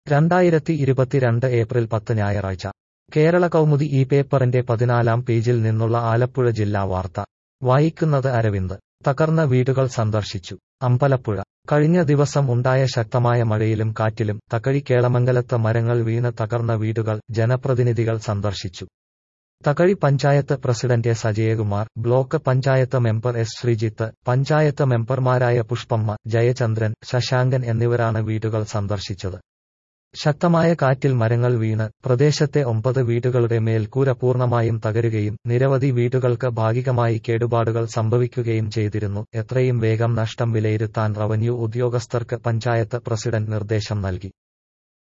രണ്ടായിരത്തി ഇരുപത്തിരണ്ട് ഏപ്രിൽ പത്ത് ഞായറാഴ്ച കേരള കൗമുദി ഈ പേപ്പറിന്റെ പതിനാലാം പേജിൽ നിന്നുള്ള ആലപ്പുഴ ജില്ലാ വാർത്ത വായിക്കുന്നത് അരവിന്ദ് തകർന്ന വീടുകൾ സന്ദർശിച്ചു അമ്പലപ്പുഴ കഴിഞ്ഞ ദിവസം ഉണ്ടായ ശക്തമായ മഴയിലും കാറ്റിലും തകഴി കേളമംഗലത്ത് മരങ്ങൾ വീണ് തകർന്ന വീടുകൾ ജനപ്രതിനിധികൾ സന്ദർശിച്ചു Thakazhi panchayat president S Ajayakumar block panchayat member S Sreejith panchayat മെമ്പർമാരായ പുഷ്പമ്മ ജയചന്ദ്രൻ ശശാങ്കൻ എന്നിവരാണ് വീടുകൾ സന്ദർശിച്ചത് ശക്തമായ കാറ്റിൽ മരങ്ങൾ വീണ് പ്രദേശത്തെ ഒമ്പത് വീടുകളുടെ മേൽക്കൂര പൂർണ്ണമായും തകരുകയും നിരവധി വീടുകൾക്ക് ഭാഗികമായി കേടുപാടുകൾ സംഭവിക്കുകയും ചെയ്തിരുന്നു എത്രയും വേഗം നഷ്ടം വിലയിരുത്താൻ റവന്യൂ ഉദ്യോഗസ്ഥർക്ക് പഞ്ചായത്ത് പ്രസിഡന്റ് നിർദ്ദേശം നൽകി